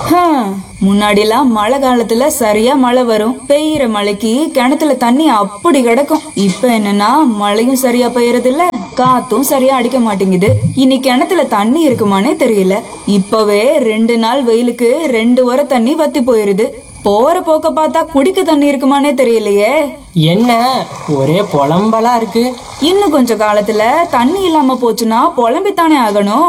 முன்னாடிலாம் மழை காலத்துல சரியா மழை வரும் பெய்யற மழைக்கு கிணத்துல தண்ணி அப்படி கிடக்கும் இப்ப என்னன்னா மழையும் சரியா பெய்யறது இல்ல காத்தும் சரியா அடிக்க மாட்டேங்குது இனி கிணத்துல தண்ணி இருக்குமானே தெரியல இப்பவே ரெண்டு நாள் வெயிலுக்கு ரெண்டு வர தண்ணி வத்தி போயிருது போற போக்க பார்த்தா குடிக்க தண்ணி இருக்குமானே தெரியலையே என்ன ஒரே புலம்பலா இருக்கு இன்னும் கொஞ்ச காலத்துல தண்ணி இல்லாம போச்சுன்னா புலம்பித்தானே ஆகணும்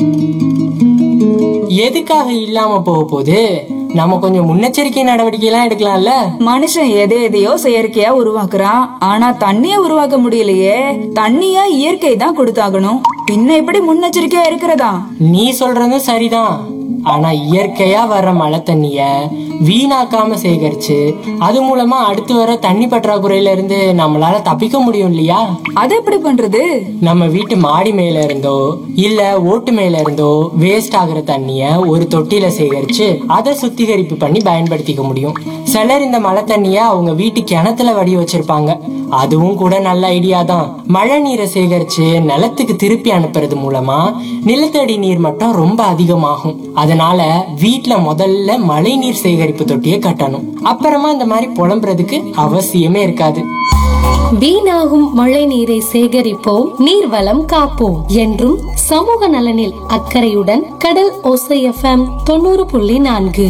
எதுக்காக இல்லாம போக போகுது நம்ம கொஞ்சம் முன்னெச்சரிக்கை நடவடிக்கை எல்லாம் எடுக்கலாம்ல மனுஷன் எதை எதையோ செயற்கையா உருவாக்குறான் ஆனா தண்ணிய உருவாக்க முடியலையே தண்ணிய இயற்கை தான் கொடுத்தாகணும் பின்ன எப்படி முன்னெச்சரிக்கையா இருக்கிறதா நீ சொல்றதும் சரிதான் ஆனா இயற்கையா வர்ற மழை தண்ணிய வீணாக்காம சேகரிச்சு அது மூலமா அடுத்து வர தண்ணி பற்றாக்குறையில இருந்து நம்மளால தப்பிக்க முடியும் இல்லையா அது எப்படி பண்றது நம்ம வீட்டு மாடி மேல இருந்தோ இல்ல ஓட்டு மேல இருந்தோ வேஸ்ட் ஆகுற தண்ணிய ஒரு தொட்டியில சேகரிச்சு அதை சுத்திகரிப்பு பண்ணி பயன்படுத்திக்க முடியும் சிலர் இந்த மழை தண்ணிய அவங்க வீட்டு கிணத்துல வடி வச்சிருப்பாங்க அதுவும் கூட நல்ல ஐடியா தான் மழை நீரை சேகரிச்சு நிலத்துக்கு திருப்பி அனுப்புறது மூலமா நிலத்தடி நீர் மட்டம் ரொம்ப அதிகமாகும் அதனால வீட்ல முதல்ல மழை நீர் சேகரிப்பு தொட்டியை கட்டணும் அப்புறமா இந்த மாதிரி புலம்புறதுக்கு அவசியமே இருக்காது வீணாகும் மழை நீரை சேகரிப்போம் நீர்வளம் காப்போம் என்றும் சமூக நலனில் அக்கறையுடன் கடல் ஓசை எஃப்எம் தொண்ணூறு புள்ளி நான்கு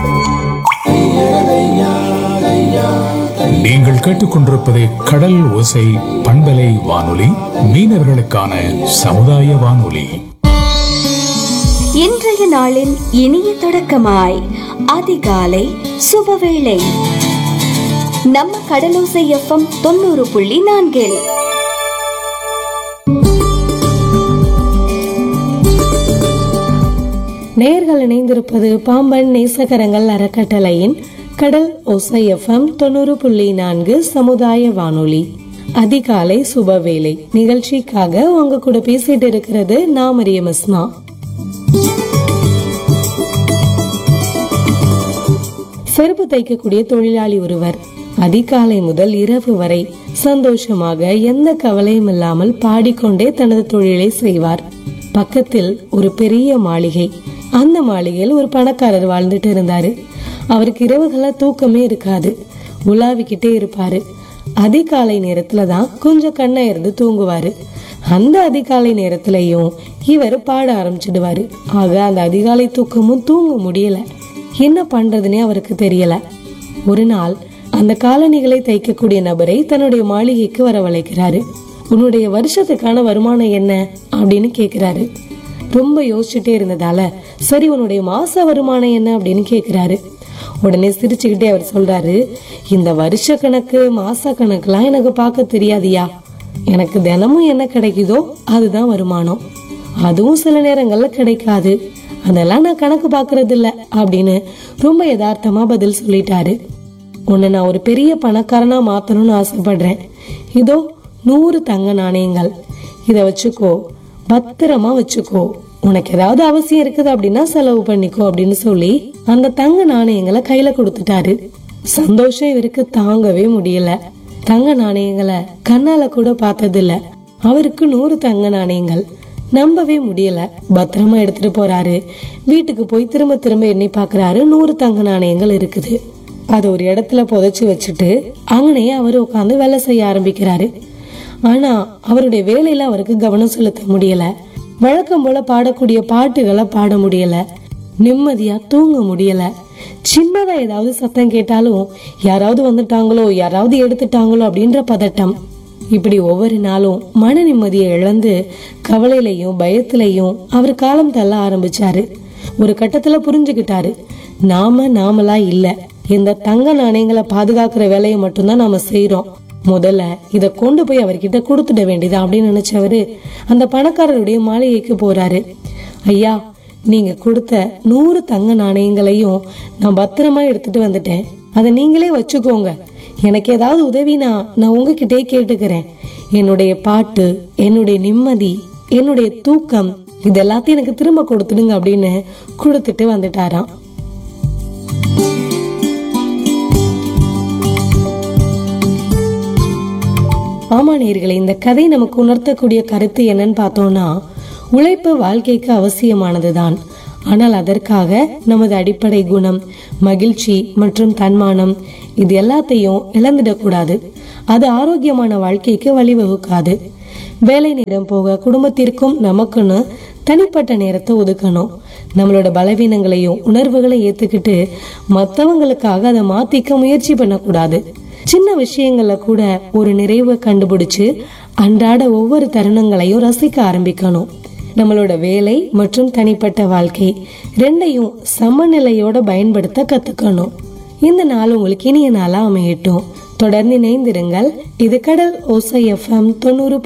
நீங்கள் கேட்டுக்கொண்டிருப்பது கடல் ஓசை பண்பலை வானொலி மீனவர்களுக்கான சமுதாய வானொலி இன்றைய நாளின் இனிய தொடக்கமாய் அதிகாலை சுபவேளை நம்ம கடலோசை எஃப்எம் தொண்ணூறு புள்ளி நான்கில் நேர்கள் இணைந்திருப்பது பாம்பன் நேசகரங்கள் அறக்கட்டளையின் கடல் ஓசை எஃப்எம் தொண்ணூறு புள்ளி நான்கு சமுதாய வானொலி அதிகாலை சுபவேளை நிகழ்ச்சிக்காக உங்க கூட பேசிட்டு இருக்கிறது நான் மரியம் அஸ்மா செருப்பு தைக்கக்கூடிய தொழிலாளி ஒருவர் அதிகாலை முதல் இரவு வரை சந்தோஷமாக எந்த கவலையும் இல்லாமல் பாடிக்கொண்டே தனது தொழிலை செய்வார் பக்கத்தில் ஒரு பெரிய மாளிகை அந்த மாளிகையில் ஒரு பணக்காரர் வாழ்ந்துட்டு இருந்தாரு அவருக்கு இரவுகள தூக்கமே இருக்காது உலாவிக்கிட்டே இருப்பாரு அதிகாலை நேரத்துல தான் கொஞ்சம் கண்ணை இருந்து தூங்குவாரு அந்த அதிகாலை நேரத்திலையும் இவர் பாட ஆரம்பிச்சிடுவாரு ஆக அந்த அதிகாலை தூக்கமும் தூங்க முடியல என்ன பண்றதுன்னே அவருக்கு தெரியல ஒரு நாள் அந்த காலணிகளை தைக்கக்கூடிய நபரை தன்னுடைய மாளிகைக்கு வரவழைக்கிறாரு உன்னுடைய வருஷத்துக்கான வருமானம் என்ன அப்படின்னு கேக்குறாரு ரொம்ப யோசிச்சுட்டே இருந்ததால சரி உன்னுடைய மாச வருமானம் என்ன அப்படின்னு கேக்குறாரு உடனே சிரிச்சுக்கிட்டே அவர் சொல்றாரு இந்த வருஷ கணக்கு மாச கணக்குலாம் எனக்கு பார்க்க தெரியாதியா எனக்கு தினமும் என்ன கிடைக்குதோ அதுதான் வருமானம் அதுவும் சில நேரங்கள்ல கிடைக்காது அதெல்லாம் நான் கணக்கு பாக்குறது இல்ல அப்படின்னு ரொம்ப யதார்த்தமா பதில் சொல்லிட்டாரு உன்னை நான் ஒரு பெரிய பணக்காரனா மாத்தணும்னு ஆசைப்படுறேன் இதோ நூறு தங்க நாணயங்கள் இத வச்சுக்கோ பத்திரமா வச்சுக்கோ உனக்கு ஏதாவது அவசியம் இருக்குது அப்படின்னா செலவு பண்ணிக்கோ அப்படின்னு சொல்லி அந்த தங்க நாணயங்களை கையில கொடுத்துட்டாரு சந்தோஷம் இவருக்கு தாங்கவே முடியல தங்க நாணயங்களை கண்ணால கூட பார்த்தது இல்ல அவருக்கு நூறு தங்க நாணயங்கள் நம்பவே முடியல பத்திரமா எடுத்துட்டு போறாரு வீட்டுக்கு போய் திரும்ப திரும்ப எண்ணி பாக்குறாரு நூறு தங்க நாணயங்கள் இருக்குது அதை ஒரு இடத்துல புதைச்சு வச்சுட்டு அங்கனையே அவர் உட்காந்து வேலை செய்ய ஆரம்பிக்கிறாரு ஆனா அவருடைய வேலையில அவருக்கு கவனம் செலுத்த முடியல வழக்கம் போல பாடக்கூடிய பாட்டுகளை பாட முடியல நிம்மதியா தூங்க முடியல சின்னதா ஏதாவது சத்தம் கேட்டாலும் யாராவது வந்துட்டாங்களோ யாராவது எடுத்துட்டாங்களோ அப்படின்ற பதட்டம் இப்படி ஒவ்வொரு நாளும் மன நிம்மதியை இழந்து கவலையிலையும் பயத்திலையும் அவர் காலம் தள்ள ஆரம்பிச்சாரு ஒரு கட்டத்துல புரிஞ்சுக்கிட்டாரு நாம நாமளா இல்ல இந்த தங்க நாணயங்களை பாதுகாக்கிற வேலையை மட்டும்தான் நாம செய்யறோம் முதல்ல இத கொண்டு போய் அவர்கிட்ட கொடுத்துட வேண்டியது அப்படின்னு நினைச்சவரு அந்த பணக்காரருடைய மாளிகைக்கு போறாரு ஐயா நீங்க கொடுத்த நூறு தங்க நாணயங்களையும் நான் பத்திரமா எடுத்துட்டு வந்துட்டேன் அதை நீங்களே வச்சுக்கோங்க எனக்கு ஏதாவது உதவினா நான் உங்ககிட்டே கேட்டுக்கிறேன் என்னுடைய பாட்டு என்னுடைய நிம்மதி என்னுடைய தூக்கம் இது எல்லாத்தையும் எனக்கு திரும்ப கொடுத்துடுங்க அப்படின்னு கொடுத்துட்டு வந்துட்டாராம் ஆமா நேர்களே இந்த கதை நமக்கு உணர்த்தக்கூடிய கருத்து என்னன்னு பார்த்தோம்னா உழைப்பு வாழ்க்கைக்கு அவசியமானதுதான் ஆனால் அதற்காக நமது அடிப்படை குணம் மகிழ்ச்சி மற்றும் தன்மானம் இது எல்லாத்தையும் இழந்துடக்கூடாது அது ஆரோக்கியமான வாழ்க்கைக்கு வழிவகுக்காது வேலை நேரம் போக குடும்பத்திற்கும் நமக்குன்னு தனிப்பட்ட நேரத்தை ஒதுக்கணும் நம்மளோட பலவீனங்களையும் உணர்வுகளையும் ஏத்துக்கிட்டு மத்தவங்களுக்காக அதை மாத்திக்க முயற்சி பண்ணக்கூடாது சின்ன விஷயங்கள்ல கூட ஒரு நிறைவை கண்டுபிடிச்சு அன்றாட ஒவ்வொரு தருணங்களையும் ரசிக்க ஆரம்பிக்கணும் நம்மளோட வேலை மற்றும் தனிப்பட்ட வாழ்க்கை ரெண்டையும் சமநிலையோட பயன்படுத்த கத்துக்கணும் இந்த நாள் உங்களுக்கு இனிய நாளா அமையட்டும் தொடர்ந்து இணைந்திருங்கள் இது கடல் ஓசை எஃப்எம் தொண்ணூறு